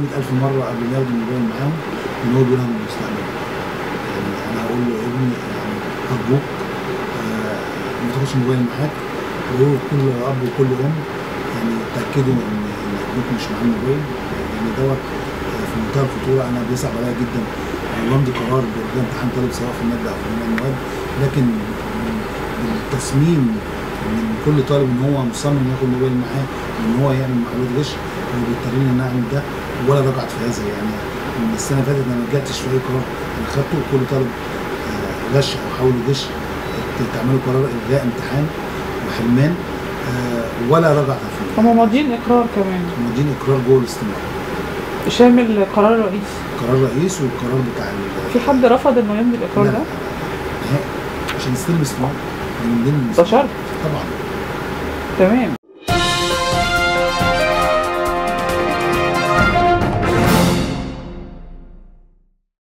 100000 مره قبل ما ياخدوا الموبايل معاهم ان هو بيقول انا مستعمل يعني انا هقول له يا ابني يعني ارجوك آه، ما تاخدش الموبايل معاك وكل اب وكل ام يعني تاكدوا ان ان ابنك مش معاه الموبايل لان دوت آه، في منتهى الخطوره انا بيصعب عليا جدا انا بمضي قرار بإلغاء امتحان طالب سواء في الماده او في جميع المواد لكن بالتصميم من كل طالب ان هو مصمم ياخد الموبايل معاه وان هو يعمل محاولات غش هو بيضطرني ان أنا اعمل ده ولا رجعت في هذا يعني من السنه اللي فاتت انا ما رجعتش في اي قرار انا خدته كل طالب آه، غش او حاول يغش ت- تعملوا قرار الغاء امتحان وحرمان آه، ولا رجعت فيه هم ماضيين اقرار كمان مدين اقرار جوه الاستمرار شامل قرار الرئيس قرار رئيس والقرار بتاع ال- في حد رفض انه يمضي لا الاقرار لا ده؟ نهائي عشان يستلم استمرار من ضمن ده شرط طبعا تمام